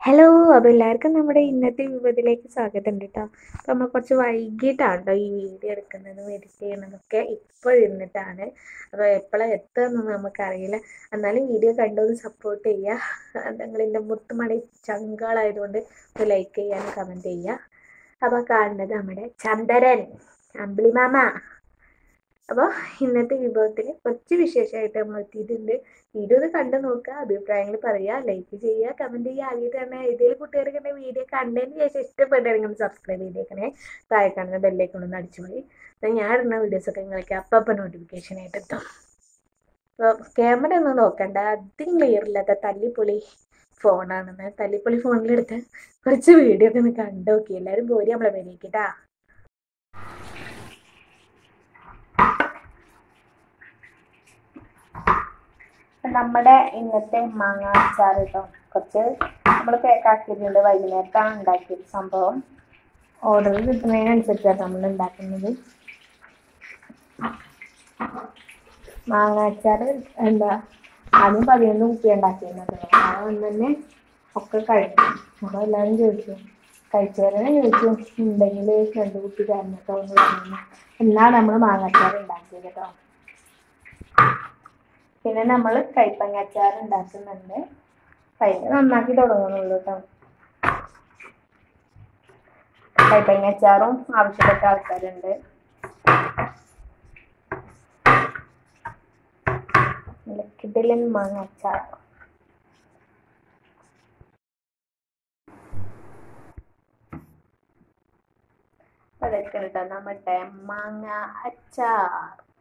hello അപ്പോൾ എല്ലാവർക്കും നമ്മുടെ ഇന്നത്തെ വിഭവത്തിലേക്ക് സ്വാഗതം ഉണ്ട് കേട്ടോ അപ്പോൾ നമ്മൾ കുറച്ച് വൈകിട്ടാണ് കേട്ടോ ഈ വീഡിയോ എടുക്കുന്നതും എഡിറ്റ് ചെയ്യണതൊക്കെ ഇപ്പോൾ ഇരുന്നിട്ടാണ് അപ്പോൾ എപ്പോഴാണ് എത്തുകയെന്നൊന്നും നമുക്കറിയില്ല എന്നാലും വീഡിയോ കണ്ടൊന്ന് സപ്പോർട്ട് ചെയ്യുക നിങ്ങളിൻ്റെ മുത്തുമണി ചങ്കാളായതുകൊണ്ട് ഒന്ന് ലൈക്ക് ചെയ്യാനും കമൻറ്റ് ചെയ്യുക അപ്പോൾ കാണുന്നത് നമ്മുടെ ചന്ദരൻ അമ്പിളിമാമ അപ്പോൾ ഇന്നത്തെ വിഭവത്തിൽ കുറച്ച് വിശേഷമായിട്ട് നമ്മൾ എത്തിയിട്ടുണ്ട് വീഡിയോ ഒന്ന് കണ്ടു നോക്കുക അഭിപ്രായങ്ങൾ പറയുക ലൈക്ക് ചെയ്യുക കമൻറ്റ് ചെയ്യുക ആദ്യമായിട്ട് തന്നെ ഏതെങ്കിലും കുട്ടികൾക്ക് എൻ്റെ വീഡിയോ കണ്ടതിന് ശേഷം ഇഷ്ടപ്പെട്ടാണെങ്കിൽ സബ്സ്ക്രൈബ് ചെയ്തേക്കണേ താഴെ കാണുന്ന ബെല്ലേക്ക് ഒന്ന് അടിച്ചു പോയി എന്നാൽ ഞാൻ ഇടുന്ന വീഡിയോസൊക്കെ നിങ്ങൾക്ക് അപ്പം അപ്പം നോട്ടിഫിക്കേഷൻ ആയിട്ട് എത്തും അപ്പോൾ ക്യാമറ ഒന്നും നോക്കണ്ട അധികം ക്ലിയർ ഇല്ലാത്ത തല്ലിപ്പൊളി ഫോണാണെന്ന് തല്ലിപ്പൊളി ഫോണിലെടുത്ത് കുറച്ച് വീഡിയോ ഒക്കെ ഒന്ന് കണ്ടു നോക്കി എല്ലാവരും പോരി നമ്മളെ പേരേക്കിട്ടാ നമ്മുടെ ഇന്നത്തെ മാങ്ങ അച്ചാർ കേട്ടോ കുറച്ച് നമ്മൾ പേക്കാക്കിയിട്ടുണ്ട് വൈകുന്നേരത്താണ് ഉണ്ടാക്കിയത് സംഭവം ഓർഡർ കിട്ടുന്നതിനനുസരിച്ചാണ് നമ്മൾ ഉണ്ടാക്കുന്നത് മാങ്ങ അച്ചാർ എന്താ ആദ്യം പതിനൊന്ന് കുപ്പി ഉണ്ടാക്കിയിരുന്നത് അത് വന്ന് തന്നെ ഒക്കെ കഴിച്ചു അപ്പോൾ എല്ലാവരും ചോദിച്ചു കഴിച്ചവരെ ചോദിച്ചു ഉണ്ടെങ്കിൽ രണ്ട് കുപ്പി തരണട്ടോ എന്ന് പറഞ്ഞു എന്നാണ് നമ്മൾ മാങ്ങ അച്ചാർ ഉണ്ടാക്കിയത് കേട്ടോ പിന്നെ നമ്മൾ കൈപ്പങ്ങ അച്ചാർ ഉണ്ടാക്കുന്നുണ്ട് കൈപ്പ നന്നാക്കി തുടങ്ങുന്നുള്ളൂ കേട്ടോ കൈപ്പങ്ങ അച്ചാറും ആവശ്യപ്പെട്ട ആൾക്കാരുണ്ട് നല്ല കിടിലൻ മാങ്ങ അച്ചാർ അതൊക്കെ കേട്ടോ നമ്മുടെ മാങ്ങ അച്ചാർ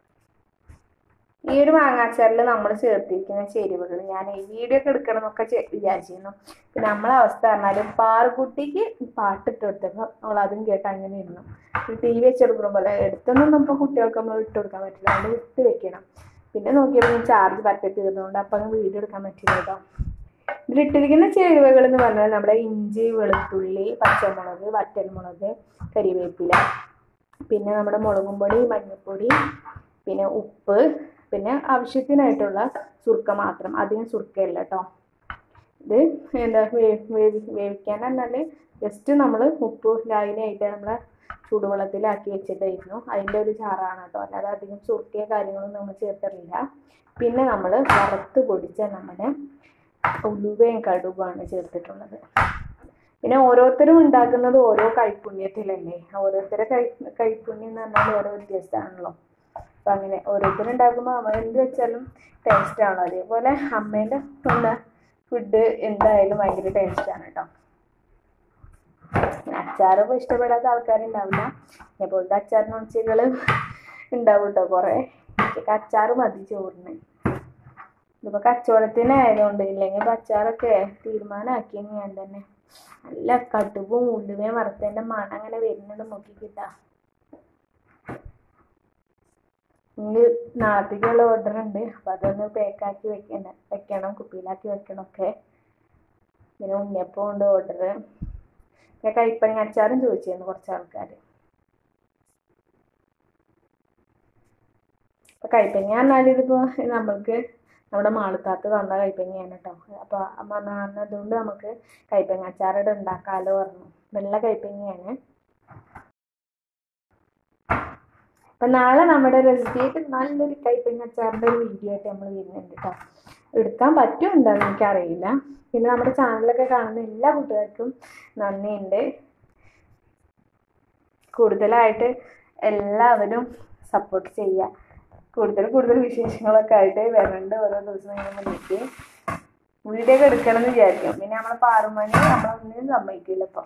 ഈ ഒരു മാങ്ങാച്ചാറിൽ നമ്മൾ ചേർത്തിരിക്കുന്ന ചേരുവകൾ ഞാൻ ഈ വീഡിയോ ഒക്കെ എടുക്കണം എന്നൊക്കെ ചെ- വിചാരിച്ചിരുന്നു പിന്നെ നമ്മളെ അവസ്ഥ പറഞ്ഞാൽ പാറുകുട്ടിക്ക് പാട്ടിട്ട് കൊടുത്തപ്പോൾ അവൾ അതും കേട്ട് അങ്ങനെ ഇരുന്നു ടി വി വെച്ചെടുക്കണം പോലെ എടുത്തൊന്നും ഇപ്പോൾ കുട്ടികൾക്ക് നമ്മൾ ഇട്ട് കൊടുക്കാൻ പറ്റില്ല അതുകൊണ്ട് വിട്ട് വെക്കണം പിന്നെ നോക്കിയപ്പോൾ ഞാൻ ചാർജ് പറ്റ തീർന്നുകൊണ്ട് അപ്പം അങ്ങ് വീഡിയോ എടുക്കാൻ പറ്റില്ല കേട്ടോ ഇതിലിട്ടിരിക്കുന്ന ചേരുവകൾ എന്ന് പറഞ്ഞാൽ നമ്മുടെ ഇഞ്ചി വെളുത്തുള്ളി പച്ചമുളക് വറ്റൽമുളക് കരിവേപ്പില പിന്നെ നമ്മുടെ മുളകും പൊടി മഞ്ഞൾപ്പൊടി പിന്നെ ഉപ്പ് പിന്നെ ആവശ്യത്തിനായിട്ടുള്ള സുർക്ക മാത്രം അധികം സുർക്കയല്ല കേട്ടോ ഇത് എന്താ വേ- വേവി വേവിക്കാൻ പറഞ്ഞാൽ ജസ്റ്റ് നമ്മൾ ഉപ്പ് ലായനിയായിട്ട് നമ്മളെ ചൂടുവെള്ളത്തിലാക്കി വെച്ചിട്ടായിരുന്നു അതിൻ്റെ ഒരു ചാറാണ് കേട്ടോ അല്ലാതെ അധികം സുർക്കയോ കാര്യങ്ങളൊന്നും നമ്മൾ ചേർത്തിട്ടില്ല പിന്നെ നമ്മൾ വറുത്ത് പൊടിച്ച നമ്മുടെ ഉലുവയും കടുകുമാണ് ചേർത്തിട്ടുള്ളത് പിന്നെ ഓരോരുത്തരും ഉണ്ടാക്കുന്നത് ഓരോ കൈപ്പുണ്യത്തിലല്ലേ ഓരോരുത്തരെ കൈ കൈപ്പുണ്യം എന്ന് പറഞ്ഞാൽ ഓരോ വ്യത്യസ്തമാണല്ലോ അപ്പം അങ്ങനെ ഓരോരുത്തരും ഉണ്ടാക്കുമ്പോൾ നമ്മൾ എന്ത് വെച്ചാലും ടേസ്റ്റ് ആണല്ലോ അതേപോലെ അമ്മേൻ്റെ എന്താ ഫുഡ് എന്തായാലും ഭയങ്കര ടേസ്റ്റാണ് കേട്ടോ അച്ചാറൊക്കെ ഇഷ്ടപ്പെടാത്ത ആൾക്കാരുണ്ടാവില്ല ഇതേപോലത്തെ അച്ചാറിന് ഒച്ചകൾ ഉണ്ടാവും കേട്ടോ കുറേ എനിക്ക് അച്ചാറ് മതി ചോറിന് ഇതിപ്പോൾ കച്ചവടത്തിന് ആയതുകൊണ്ട് ഇല്ലെങ്കിൽ ഇപ്പം അച്ചാറൊക്കെ തീരുമാനമാക്കിയെന്ന് ഞാൻ തന്നെ നല്ല കടുവും ഉള്ളുവയും വറുത്തതിൻ്റെ മണം അങ്ങനെ വരുന്നുണ്ട് നോക്കിക്കിട്ടാ ഇനി നാളത്തേക്കുള്ള ഓർഡർ ഉണ്ട് അപ്പം അതൊന്ന് പാക്കാക്കി വെക്കണ്ട വെക്കണം കുപ്പിയിലാക്കി വെക്കണം ഒക്കെ പിന്നെ ഉണ്ണിയപ്പം ഉണ്ട് ഓർഡർ പിന്നെ കൈപ്പങ്ങ അച്ചാറും ചോദിച്ചിരുന്നു കുറച്ച് ആൾക്കാർ അപ്പം കൈപ്പങ്ങ പറഞ്ഞാൽ ഇതിപ്പോൾ നമ്മൾക്ക് നമ്മുടെ മാളുത്താത്ത് തന്ന കൈപ്പങ്ങയാണ് കേട്ടോ അപ്പോൾ അമ്മ അതുകൊണ്ട് നമുക്ക് കൈപ്പങ്ങ അച്ചാറിട്ട് ഉണ്ടാക്കാമല്ലോ പറഞ്ഞു വെള്ള കൈപ്പങ്ങയാണ് അപ്പം നാളെ നമ്മുടെ റെസിപ്പിയായിട്ട് നല്ലൊരു കൈപ്പങ്ങ അച്ചാറിൻ്റെ ഒരു വീഡിയോ ആയിട്ട് നമ്മൾ വരുന്നുണ്ട് കേട്ടോ എടുക്കാൻ പറ്റുമോ എന്താണെന്ന് എനിക്കറിയില്ല പിന്നെ നമ്മുടെ ചാനലൊക്കെ കാണുന്ന എല്ലാ കൂട്ടുകാർക്കും നന്ദിയുണ്ട് കൂടുതലായിട്ട് എല്ലാവരും സപ്പോർട്ട് ചെയ്യുക കൂടുതൽ കൂടുതൽ വിശേഷങ്ങളൊക്കെ ആയിട്ട് വരണ്ട് ഓരോ ദിവസം ഇങ്ങനെ മുന്നിലേക്ക് വീഡിയോ ഒക്കെ എടുക്കണം എന്ന് വിചാരിക്കും പിന്നെ നമ്മളെ പാറുമണി നമ്മളൊന്നിനും സമ്മതിക്കില്ല ഇപ്പം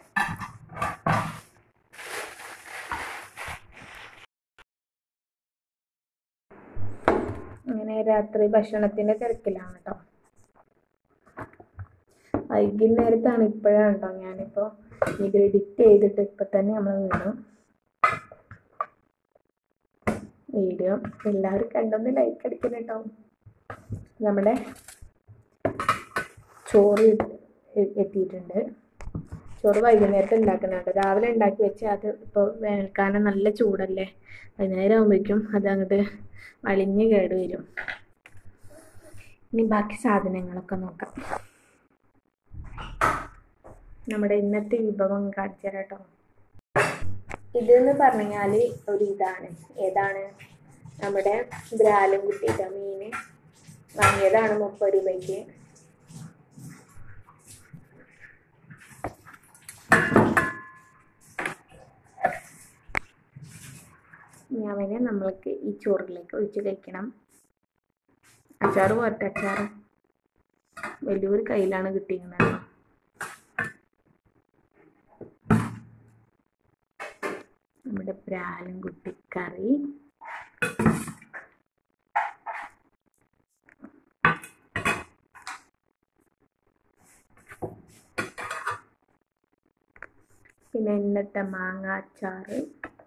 അങ്ങനെ രാത്രി ഭക്ഷണത്തിന്റെ തിരക്കിലാണ് കേട്ടോ വൈകുന്നേരത്താണ് ഇപ്പോഴാണ് കേട്ടോ ഞാനിപ്പോൾ ഇത് എഡിറ്റ് ചെയ്തിട്ട് ഇപ്പം തന്നെ നമ്മൾ വീണു വീഡിയോ എല്ലാവരും കണ്ടൊന്ന് ലൈക്ക് അടിക്കണം കേട്ടോ നമ്മുടെ ചോറ് എ- എത്തിയിട്ടുണ്ട് ചോറ് വൈകുന്നേരത്ത് ഉണ്ടാക്കണം കേട്ടോ രാവിലെ ഉണ്ടാക്കി വെച്ചാൽ അത് ഇപ്പോൾ വേനൽക്കാലം നല്ല ചൂടല്ലേ വൈകുന്നേരം ആകുമ്പോഴേക്കും അത് അങ്ങോട്ട് അളിഞ്ഞ് കേട് വരും ഇനി ബാക്കി സാധനങ്ങളൊക്കെ നോക്കാം നമ്മുടെ ഇന്നത്തെ വിഭവം കാണിച്ചു തരാം കേട്ടോ ഇതെന്ന് പറഞ്ഞാൽ ഒരു ഇതാണ് ഏതാണ് നമ്മുടെ ബ്രാലും കുട്ടിയിട്ട മീൻ വാങ്ങിയതാണ് മുപ്പത് രൂപയ്ക്ക് ഞാവനെ നമ്മൾക്ക് ഈ ചോറിലേക്ക് ഒഴിച്ച് കഴിക്കണം അച്ചാറ് പോരട്ടെ അച്ചാറ് വലിയൊരു കയ്യിലാണ് കിട്ടിയിരുന്നത് നമ്മുടെ ബ്രാലും കുട്ടി കറി പിന്നെ ഇന്നത്തെ മാങ്ങ അച്ചാറ്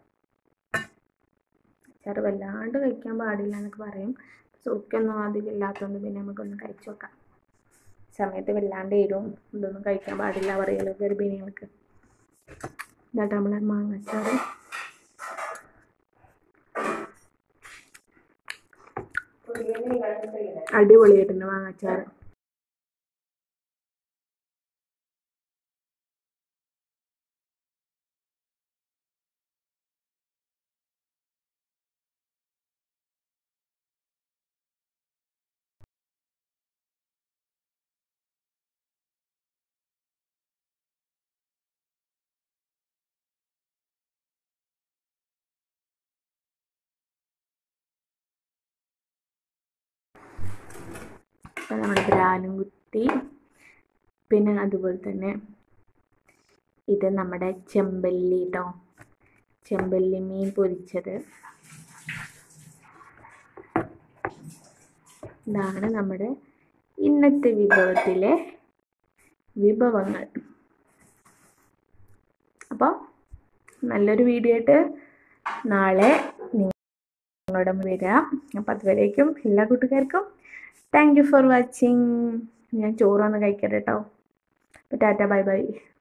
അച്ചാറ് വല്ലാണ്ട് കഴിക്കാൻ പാടില്ല എന്നൊക്കെ പറയും സുഖമൊന്നും അധികം ഇല്ലാത്തതുകൊണ്ട് പിന്നെ നമുക്കൊന്ന് കഴിച്ചു നോക്കാം സമയത്ത് വല്ലാണ്ട് എരും ഇതൊന്നും കഴിക്കാൻ പാടില്ല പറയുമല്ലോ ഗർഭിണികൾക്ക് എന്നിട്ട് നമ്മളെ മാങ്ങച്ചാറ് അടിപൊളിയായിട്ടുണ്ട് മാങ്ങച്ചാറ് അപ്പം നമ്മുടെ ബ്രാലും കുത്തി പിന്നെ അതുപോലെ തന്നെ ഇത് നമ്മുടെ ചെമ്പല്ലി കേട്ടോ ചെമ്പല്ലി മീൻ പൊരിച്ചത് ഇതാണ് നമ്മുടെ ഇന്നത്തെ വിഭവത്തിലെ വിഭവങ്ങൾ അപ്പോൾ നല്ലൊരു വീഡിയോ ആയിട്ട് നാളെ നിങ്ങളുടെ വരാം അപ്പം അതുവരേക്കും എല്ലാ കൂട്ടുകാർക്കും താങ്ക് യു ഫോർ വാച്ചിങ് ഞാൻ ചോറ് വന്ന് കഴിക്കട്ടെ കേട്ടോ ടാറ്റ ബൈ ബൈ